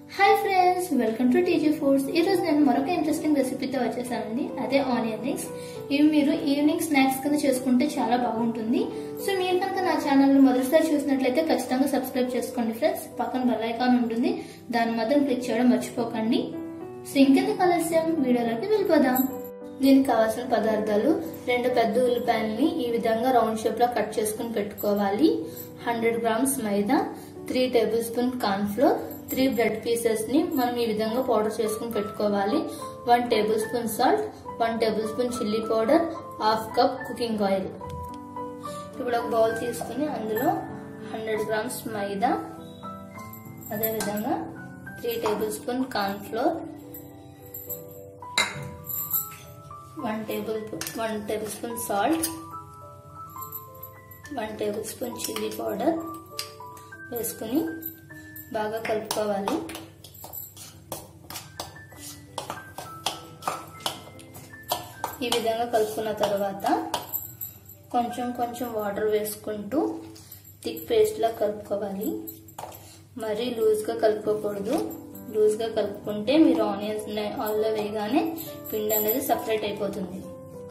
hi friends welcome to TG foods ఈ రోజు నేను మరొక ఇంట్రెస్టింగ్ రెసిపీతో వచ్చేసానండి అదే ఆనియన్ రింగ్స్ ఇవి మీరు ఈవినింగ్ స్నాక్స్ కింద చేసుకుంటే చాలా బాగుంటుంది సో మీరు కనుక నా ఛానల్ ని మొదటిసారి చూసినట్లయితే ఖచ్చితంగా సబ్స్క్రైబ్ చేసుకోండి ఫ్రెండ్స్ పక్కన బెల్ ఐకాన్ ఉంటుంది దాని మాత్రం క్లిక్ చేయడం మర్చిపోకండి సో ఇంకెందుకు ఆలస్యం వీడియోలోకి వెళ్ళిపోదాం దీనికి కావాల్సిన పదార్థాలు రెండు పెద్ద ఉల్లిపాయలని ఈ విధంగా రౌండ్ షేప్ లో కట్ చేసుకుని పెట్టుకోవాలి hundred grams maida three tablespoon corn flour three bread pieces ని మనం ఈ విధంగా పౌడర్ చేసుకుని పెట్టుకోవాలి one tablespoon salt one tablespoon chilli powder half cup cooking oil ఇప్పుడు ఒక బౌల్ తీసుకుని అందులో హండ్రెడ్ గ్రామ్స్ మైదా అదేవిధంగా three tablespoon corn flour one table one tablespoon salt one tablespoon chilli powder వేసుకుని బాగా కలుపుకోవాలి ఈ విధంగా కలుపుకున్న తర్వాత కొంచెం కొంచెం వాటర్ వేసుకుంటూ థిక్ పేస్ట్లా కలుపుకోవాలి మరీ లూజ్గా కలుపుకోకూడదు లూజ్గా కలుపుకుంటే మీరు ఆనియన్స్ ఆయిల్లో వేయగానే పిండి అనేది సపరేట్ అయిపోతుంది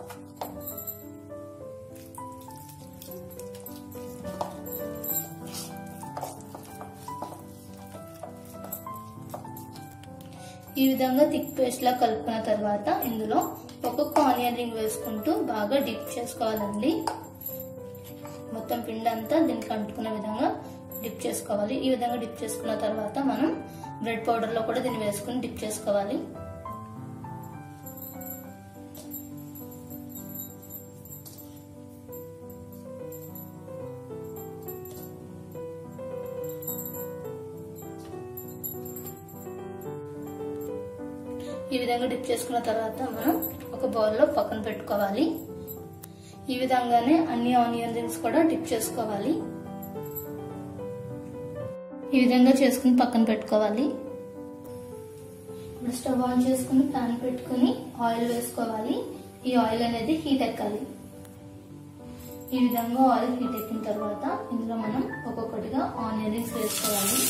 ఈ విధంగా థిక్ పేస్ట్ లా కలుపుకున్న తర్వాత ఇందులో ఒక్కొక్క ఆనియన్ రింగ్ వేసుకుంటూ బాగా డిప్ చేసుకోవాలండి మొత్తం పిండి అంతా దీనికి అంటుకునే విధంగా డిప్ చేసుకోవాలి ఈ విధంగా డిప్ చేసుకున్న తర్వాత మనం బ్రెడ్ పౌడర్ లో కూడా దీన్ని వేసుకుని డిప్ చేసుకోవాలి ఈ విధంగా డిప్ చేసుకున్న తర్వాత మనం ఒక బౌల్లో పక్కన పెట్టుకోవాలి ఈ విధంగానే అన్ని ఆనియన్ రింగ్స్ కూడా డిప్ చేసుకోవాలి ఈ విధంగా చేసుకుని పక్కన పెట్టుకోవాలి ఇప్పుడు స్టవ్ ఆన్ చేసుకుని ప్యాన్ పెట్టుకుని ఆయిల్ వేసుకోవాలి ఈ ఆయిల్ అనేది హీట్ ఎక్కాలి ఈ విధంగా ఆయిల్ హీట్ ఎక్కిన తర్వాత ఇందులో మనం ఒక్కొక్కటిగా ఆనియన్ రింగ్స్ వేసుకోవాలి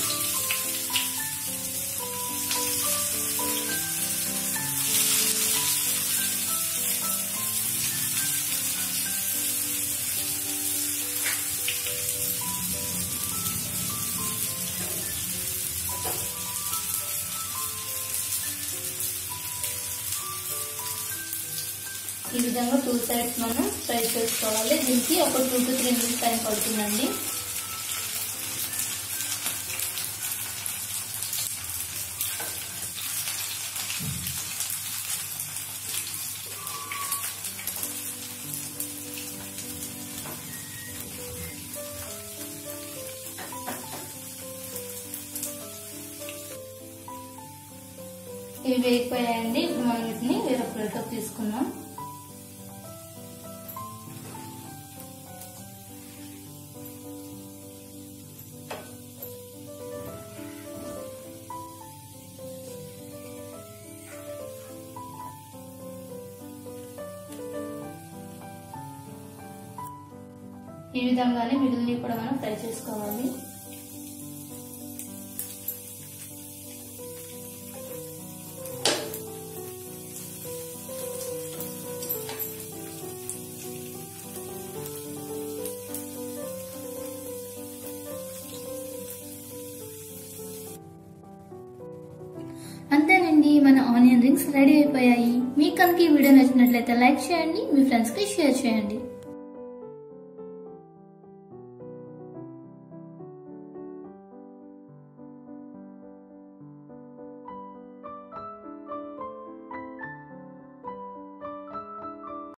ఈ విధంగా టూ సైడ్స్ మనం ఫ్రై చేసుకోవాలి దీనికి ఒక two to three minutes time పడుతుందండి ఇవి వేగిపోయాయండి ఇప్పుడు మనం వీటిని వేరే ప్లేట్లోకి తీసుకుందాం ఈ విధంగానే మిగిలినవి కూడా మనం ఫ్రై చేసుకోవాలి అంతేనండి మన ఆనియన్ రింగ్స్ రెడీ అయిపోయాయి మీకు కనుక ఈ వీడియో నచ్చినట్లయితే లైక్ చేయండి మీ ఫ్రెండ్స్కి షేర్ చేయండి